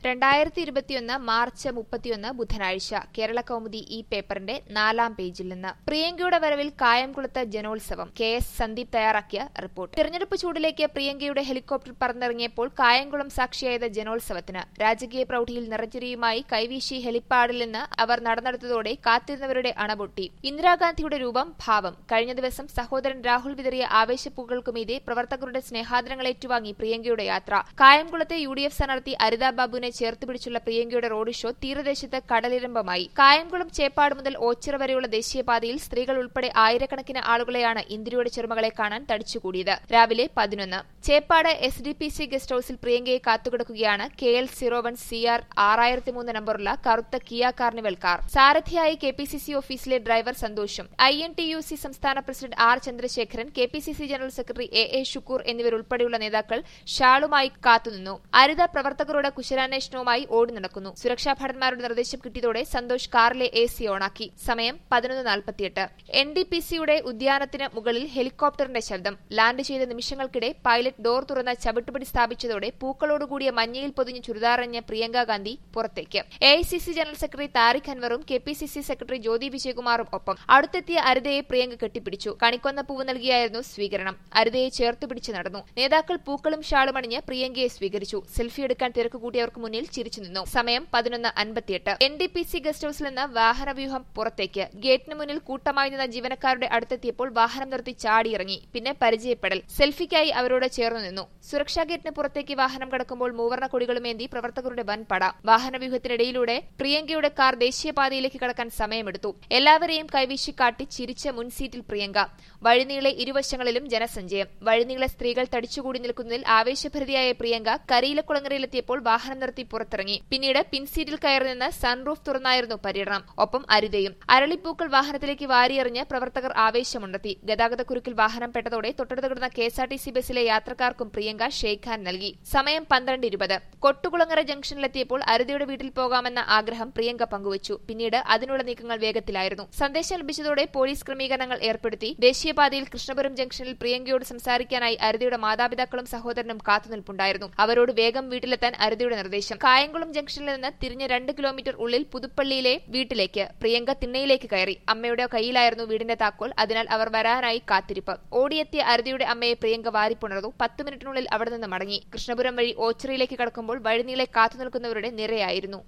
രണ്ടായിരത്തി ഇരുപത്തിയൊന്ന് മാർച്ച് മുപ്പത്തിയൊന്ന് ബുധനാഴ്ച കേരള കൗമുദി ഈ പേപ്പറിന്റെ നാലാം പേജിൽ നിന്ന് പ്രിയങ്കയുടെ വരവിൽ കായംകുളത്ത് ജനോത്സവം കെ എസ് സന്ദീപ് തയ്യാറാക്കിയ റിപ്പോർട്ട് തെരഞ്ഞെടുപ്പ് ചൂടിലേക്ക് പ്രിയങ്കയുടെ ഹെലികോപ്റ്റർ പറന്നിറങ്ങിയപ്പോൾ കായംകുളം സാക്ഷിയായത് ജനോത്സവത്തിന് രാജകീയ പ്രൌഢിയിൽ നിറഞ്ഞിരിയുമായി കൈവീശി ഹെലിപ്പാഡിൽ നിന്ന് അവർ നടന്നെടുത്തതോടെ കാത്തിരുന്നവരുടെ അണപൊട്ടി ഇന്ദിരാഗാന്ധിയുടെ രൂപം ഭാവം കഴിഞ്ഞ ദിവസം സഹോദരൻ രാഹുൽ വിതറിയ ആവേശപ്പൂക്കൾക്കുമീതെ പ്രവർത്തകരുടെ സ്നേഹാദരങ്ങൾ ഏറ്റുവാങ്ങി പ്രിയങ്കയുടെ യാത്ര കായംകുളത്തെ യു ഡി എഫ് സ്ഥാനാർത്ഥി അരിത ബാബുവിനെ ചേർത്ത് പിടിച്ചുള്ള പ്രിയങ്കയുടെ റോഡ് ഷോ തീരദേശത്ത് കടലിരമ്പമായി കായംകുളം ചേപ്പാട് മുതൽ ഓച്ചിറ വരെയുള്ള ദേശീയപാതയിൽ സ്ത്രീകൾ ഉൾപ്പെടെ ആയിരക്കണക്കിന് ആളുകളെയാണ് ഇന്ദിരയുടെ ചെറുമകളെ കാണാൻ തടിച്ചുകൂടിയത് രാവിലെ പതിനൊന്ന് Cheppad S D P C guest ഹൌസിൽ പ്രിയങ്കയെ കാത്തുകിടക്കുകയാണ് K L zero one C R ആറായിരത്തി മൂന്ന് നമ്പറുള്ള കറുത്ത കിയ കാർണിവൽ കാർ സാരഥിയായി കെ പി സി സി ഓഫീസിലെ ഡ്രൈവർ സന്തോഷും I N T U C സംസ്ഥാന president R Chandrasekharan K P C C general secretary A A Shukkur എന്നിവരുൾപ്പെടെയുള്ള നേതാക്കൾ ഷാളുമായി കാത്തുനിന്നു അരിത പ്രവർത്തകരോട് കുശലാന്വേഷണവുമായി ഓടി നടക്കുന്നു സുരക്ഷാ ഭടന്മാരുടെ നിർദ്ദേശം കിട്ടിയതോടെ സന്തോഷ് കാറിലെ എ സി ഓണാക്കി സമയം പതിനൊന്ന് നാൽപ്പത്തിയെട്ട് എൻ ഡി പി സിയുടെ ഉദ്യാനത്തിന് മുകളിൽ ഹെലികോപ്റ്ററിന്റെ ശബ്ദം ലാൻഡ് ചെയ്ത നിമിഷങ്ങൾക്കിടെ പൈലറ്റ് ഡോർ തുറന്ന് ചവിട്ടുപടി സ്ഥാപിച്ചതോടെ പൂക്കളോടുകൂടിയ മഞ്ഞയിൽ പൊതിഞ്ഞ് ചുരിദാറഞ്ഞ പ്രിയങ്ക ഗാന്ധി പുറത്തേക്ക് A I C C general secretary Tariq അൻവറും K P C C secretary Jyothi വിജയകുമാറും ഒപ്പം അടുത്തെത്തിയ അരിതയെ പ്രിയങ്ക കെട്ടിപ്പിടിച്ചു കണിക്കൊന്ന പൂവ് നൽകിയായിരുന്നു സ്വീകരണം അരിതയെ ചേർത്ത് പിടിച്ചു നടന്നു നേതാക്കൾ പൂക്കളും ഷാളും അണിഞ്ഞ് പ്രിയങ്കയെ സ്വീകരിച്ചു സെൽഫി എടുക്കാൻ തിരക്ക് കൂട്ടിയവർക്ക് മുന്നിൽ ചിരിച്ചു നിന്നു സമയം പതിനൊന്ന് അൻപത്തിയെട്ട് N D P C guest ഹൌസിൽ നിന്ന് വാഹനവ്യൂഹം പുറത്തേക്ക് ഗേറ്റിന് മുന്നിൽ കൂട്ടമായി നിന്ന ജീവനക്കാരുടെ അടുത്തെത്തിയപ്പോൾ വാഹനം നിർത്തി ചാടിയിറങ്ങി പിന്നെ പരിചയപ്പെടൽ സെൽഫിക്കായി അവരോട് ചേർന്നു നിന്നു സുരക്ഷാ ഗേറ്റിന് പുറത്തേക്ക് വാഹനം കടക്കുമ്പോൾ മൂവർണ്ണ കൊടികളുമേന്തി പ്രവർത്തകരുടെ വൻ പട വാഹനവ്യൂഹത്തിനിടയിലൂടെ പ്രിയങ്കയുടെ കാർ ദേശീയപാതയിലേക്ക് കടക്കാൻ സമയമെടുത്തു എല്ലാവരെയും കൈവീശി കാട്ടി ചിരിച്ച മുൻസീറ്റിൽ പ്രിയങ്ക വഴിനീളെ ഇരുവശങ്ങളിലും ജനസഞ്ചയം വഴിനീളെ സ്ത്രീകൾ തടിച്ചുകൂടി നിൽക്കുന്നതിൽ ആവേശഭരിതയായ പ്രിയങ്ക കരിയിലക്കുളങ്ങരയിലെത്തിയപ്പോൾ വാഹനം നിർത്തി പുറത്തിറങ്ങി പിന്നീട് പിൻസീറ്റിൽ കയറി നിന്ന് സൺറൂഫ് തുറന്നായിരുന്നു പര്യടനം ഒപ്പം അരിതയും അരളിപ്പൂക്കൾ വാഹനത്തിലേക്ക് വാരിയെറിഞ്ഞ് പ്രവർത്തകർ ആവേശമുണ്ടെത്തി ഗതാഗതക്കുരുക്കിൽ വാഹനം പെട്ടതോടെ തൊട്ടടുത്ത് കിടന്ന കെഎസ്ആർടിസി ബസ്സിലെ യാത്രക്കാർക്കും പ്രിയങ്ക ഷെയ്ഖ് ഹാൻ നൽകി സമയം പന്ത്രണ്ട് ഇരുപത് കൊട്ടുകുളങ്ങര ജംഗ്ഷനിലെത്തിയപ്പോൾ അരിതയുടെ വീട്ടിൽ പോകാമെന്ന ആഗ്രഹം പ്രിയങ്ക പങ്കുവച്ചു പിന്നീട് അതിനുള്ള നീക്കങ്ങൾ വേഗത്തിലായിരുന്നു സന്ദേശം ലഭിച്ചതോടെ പോലീസ് ക്രമീകരണങ്ങൾ ഏർപ്പെടുത്തി ദേശീയപാതയിൽ കൃഷ്ണപുരം ജംഗ്ഷനിൽ പ്രിയങ്കയോട് സംസാരിക്കാനായി അരിതയുടെ മാതാപിതാക്കളും സഹോദരനും കാത്തുനിൽപ്പുണ്ടായിരുന്നു അവരോട് വേഗം വീട്ടിലെത്താൻ അരിതയുടെ നിർദ്ദേശം കായംകുളം ജംഗ്ഷനിൽ നിന്ന് തിരിഞ്ഞ് രണ്ട് കിലോമീറ്റർ ഉള്ളിൽ പുതുപ്പള്ളിയിലെ വീട്ടിലേക്ക് പ്രിയങ്ക തിണ്ണയിലേക്ക് കയറി അമ്മയുടെ കയ്യിലായിരുന്നു വീടിന്റെ താക്കോൽ അതിനാൽ അവർ വരാനായി കാത്തിരിപ്പ് ഓടിയെത്തിയ അരിതയുടെ അമ്മയെ പ്രിയങ്ക വാരിപ്പുണർന്നു പത്ത് മിനിറ്റിനുള്ളിൽ അവിടെ നിന്ന് മടങ്ങി കൃഷ്ണപുരം വഴി ഓച്ചിറയിലേക്ക് കടക്കുമ്പോൾ വഴിനീളെ കാത്തുനിൽക്കുന്നവരുടെ നിരയായിരുന്നു